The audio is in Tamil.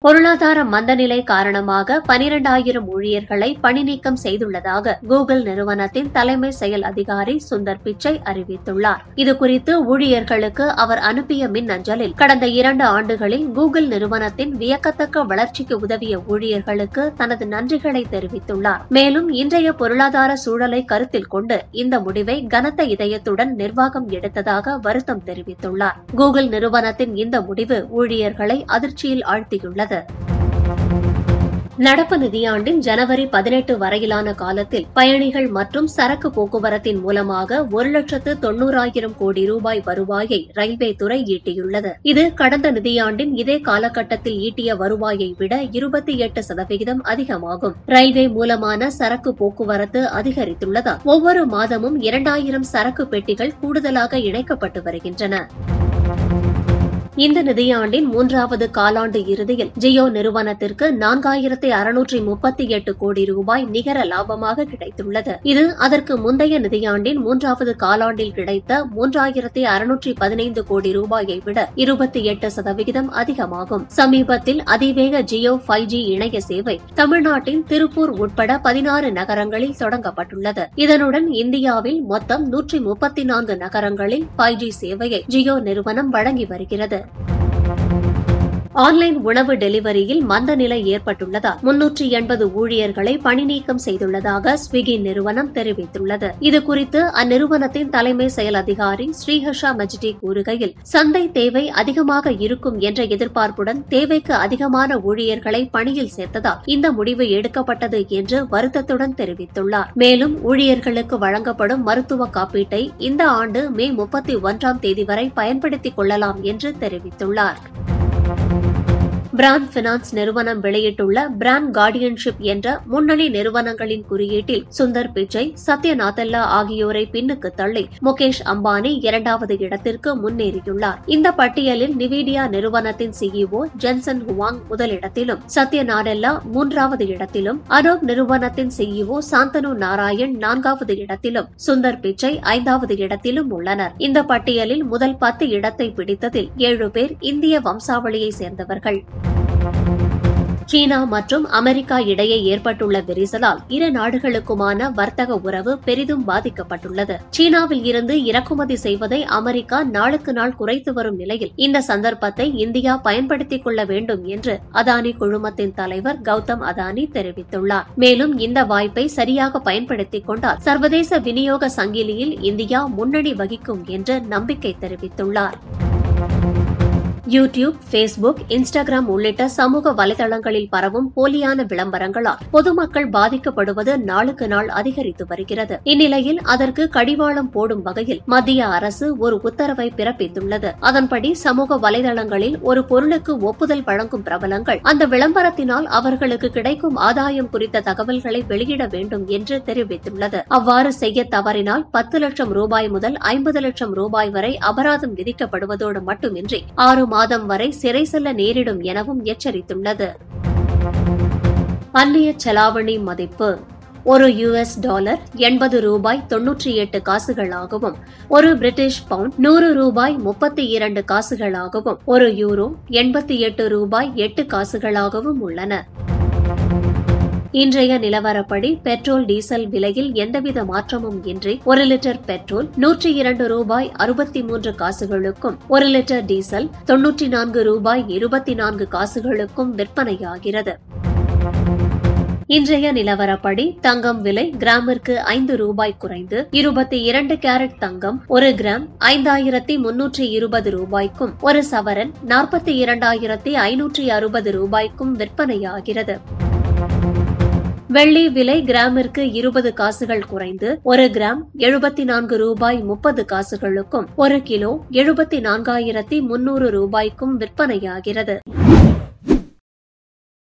பொருளாதார மந்தநிலை காரணமாக பனிரெண்டாயிரம் ஊழியர்களை பணிநீக்கம் செய்துள்ளதாக கூகுள் நிறுவனத்தின் தலைமை செயல் அதிகாரி சுந்தர் பிச்சை அறிவித்துள்ளார் இதுகுறித்து ஊழியர்களுக்கு அவர் அனுப்பிய மின்னஞ்சலில் கடந்த இரண்டு ஆண்டுகளில் கூகுள் நிறுவனத்தின் வியக்கத்தக்க வளர்ச்சிக்கு உதவிய ஊழியர்களுக்கு தனது நன்றிகளை தெரிவித்துள்ளார் மேலும் இன்றைய பொருளாதார சூழலை கருத்தில் கொண்டு இந்த முடிவை கனத்த இதயத்துடன் நிர்வாகம் எடுத்ததாக வருத்தம் தெரிவித்துள்ளார் கூகுள் நிறுவனத்தின் இந்த முடிவு ஊழியர்களை அதிர்ச்சியில் ஆழ்த்தியுள்ளது நடப்பு நிதியாண்டின் ஜனவரி பதினெட்டு வரையிலான காலத்தில் பயணிகள் மற்றும் சரக்கு போக்குவரத்தின் மூலமாக ஒரு லட்சத்து தொன்னூறாயிரம் கோடி ரூபாய் வருவாயை ரயில்வே துறை ஈட்டியுள்ளது இது கடந்த நிதியாண்டின் இதே காலகட்டத்தில் ஈட்டிய வருவாயை விட இருபத்தி எட்டு சதவிகிதம் அதிகமாகும் ரயில்வே மூலமான சரக்கு போக்குவரத்து அதிகரித்துள்ளதால் ஒவ்வொரு மாதமும் இரண்டாயிரம் சரக்கு பெட்டிகள் கூடுதலாக இணைக்கப்பட்டு வருகின்றன இந்த நிதியாண்டின் மூன்றாவது காலாண்டு இறுதியில் ஜியோ நிறுவனத்திற்கு நான்காயிரத்தி அறுநூற்றி முப்பத்தி எட்டு கோடி ரூபாய் நிகர லாபமாக கிடைத்துள்ளது இது அதற்கு முந்தைய நிதியாண்டின் மூன்றாவது காலாண்டில் கிடைத்த மூன்றாயிரத்தி அறுநூற்றி பதினைந்து கோடி ரூபாயை விட இருபத்தி எட்டு சதவிகிதம் அதிகமாகும் சமீபத்தில் அதிவேக ஜியோ ஃபைவ் ஜி இணைய சேவை தமிழ்நாட்டின் திருப்பூர் உட்பட பதினாறு நகரங்களில் தொடங்கப்பட்டுள்ளது இதனுடன் இந்தியாவில் மொத்தம் நூற்றி முப்பத்தி நான்கு நகரங்களில் ஃபைவ் ஜி சேவையை ஜியோ நிறுவனம் வழங்கி வருகிறது ஆன்லைன் உணவு டெலிவரியில் மந்த நிலை ஏற்பட்டுள்ளதால் முன்னூற்றி எண்பது ஊழியர்களை பணிநீக்கம் செய்துள்ளதாக ஸ்விக்கி நிறுவனம் தெரிவித்துள்ளது இதுகுறித்து அந்நிறுவனத்தின் தலைமை செயல் அதிகாரி ஸ்ரீஹர்ஷா மஜ்டி கூறுகையில் சந்தை தேவை அதிகமாக இருக்கும் என்ற எதிர்பார்ப்புடன் தேவைக்கு அதிகமான ஊழியர்களை பணியில் சேர்த்ததால் இந்த முடிவு எடுக்கப்பட்டது என்று வருத்தத்துடன் தெரிவித்துள்ளார் மேலும் ஊழியர்களுக்கு வழங்கப்படும் மருத்துவ காப்பீட்டை இந்த ஆண்டு மே முப்பத்தி ஒன்றாம் தேதி வரை பயன்படுத்திக் கொள்ளலாம் என்று தெரிவித்துள்ளார் பிராண்ட் பினான்ஸ் நிறுவனம் வெளியிட்டுள்ள பிராண்ட் கார்டியன்ஷிப் என்ற முன்னணி நிறுவனங்களின் குறியீட்டில் சுந்தர் பிச்சை சத்ய நாதல்லா ஆகியோரை பின்னுக்கு தள்ளி முகேஷ் அம்பானி இரண்டாவது இடத்திற்கு முன்னேறியுள்ளார் இந்த பட்டியலில் நிவிடியா நிறுவனத்தின் சிஇஓ ஜென்சன் ஹுவாங் முதலிடத்திலும் சத்ய நாடெல்லா மூன்றாவது இடத்திலும் அனோக் நிறுவனத்தின் சிஇஓ சாந்தனு நாராயண் நான்காவது இடத்திலும் சுந்தர் பிச்சை ஐந்தாவது இடத்திலும் உள்ளனர் இந்த பட்டியலில் முதல் பத்து இடத்தை பிடித்ததில் ஏழு பேர் இந்திய வம்சாவளியை சேர்ந்தவர்கள் சீனா மற்றும் அமெரிக்கா இடையே ஏற்பட்டுள்ள விரிசலால் இரு நாடுகளுக்குமான வர்த்தக உறவு பெரிதும் பாதிக்கப்பட்டுள்ளது சீனாவில் இருந்து இறக்குமதி செய்வதை அமெரிக்கா நாளுக்கு நாள் குறைத்து வரும் நிலையில் இந்த சந்தர்ப்பத்தை இந்தியா பயன்படுத்திக் கொள்ள வேண்டும் என்று அதானி குழுமத்தின் தலைவர் கௌதம் அதானி தெரிவித்துள்ளார் மேலும் இந்த வாய்ப்பை சரியாக பயன்படுத்திக் கொண்டால் சர்வதேச விநியோக சங்கிலியில் இந்தியா முன்னணி வகிக்கும் என்று நம்பிக்கை தெரிவித்துள்ளார் யூடியூப் ஃபேஸ்புக் இன்ஸ்டாகிராம் உள்ளிட்ட சமூக வலைதளங்களில் பரவும் போலியான விளம்பரங்களால் பொதுமக்கள் பாதிக்கப்படுவது நாளுக்கு நாள் அதிகரித்து வருகிறது இந்நிலையில் அதற்கு கடிவாளம் போடும் வகையில் மத்திய அரசு ஒரு உத்தரவை பிறப்பித்துள்ளது அதன்படி சமூக வலைதளங்களில் ஒரு பொருளுக்கு ஒப்புதல் வழங்கும் பிரபலங்கள் அந்த விளம்பரத்தினால் அவர்களுக்கு கிடைக்கும் ஆதாயம் குறித்த தகவல்களை வெளியிட வேண்டும் என்று தெரிவித்துள்ளது அவ்வாறு செய்ய தவறினால் பத்து லட்சம் ரூபாய் முதல் ஐம்பது லட்சம் ரூபாய் வரை அபராதம் விதிக்கப்படுவதோடு மட்டுமின்றி ஆறு மாதம் வரை சிறை செல்ல நேரிடும் எனவும் எச்சரித்துள்ளது அந்நிய செலாவணி மதிப்பு ஒரு யுஎஸ் டாலர் எண்பது ரூபாய் தொன்னூற்றி எட்டு காசுகளாகவும் ஒரு பிரிட்டிஷ் பவுண்ட் நூறு ரூபாய் முப்பத்தி இரண்டு காசுகளாகவும் ஒரு யூரோ எண்பத்தி எட்டு ரூபாய் எட்டு காசுகளாகவும் உள்ளன இன்றைய நிலவரப்படி பெட்ரோல் டீசல் விலையில் எந்தவித மாற்றமும் இன்றி ஒரு லிட்டர் பெட்ரோல் நூற்றி இரண்டு ரூபாய் அறுபத்தி மூன்று காசுகளுக்கும் ஒரு லிட்டர் டீசல் தொன்னூற்றி நான்கு ரூபாய் இருபத்தி நான்கு காசுகளுக்கும் விற்பனையாகிறது இன்றைய நிலவரப்படி தங்கம் விலை கிராமிற்கு ஐந்து ரூபாய் குறைந்து இருபத்தி இரண்டு கேரட் தங்கம் ஒரு கிராம் ஐந்தாயிரத்தி முன்னூற்றி இருபது ரூபாய்க்கும் ஒரு சவரன் நாற்பத்தி இரண்டாயிரத்தி ஐநூற்றி அறுபது ரூபாய்க்கும் விற்பனையாகிறது வெள்ளி விலை கிராமிற்கு இருபது காசுகள் குறைந்து ஒரு கிராம் எழுபத்தி நான்கு ரூபாய் முப்பது காசுகளுக்கும் ஒரு கிலோ எழுபத்தி நான்காயிரத்தி முன்னூறு ரூபாய்க்கும் விற்பனையாகிறது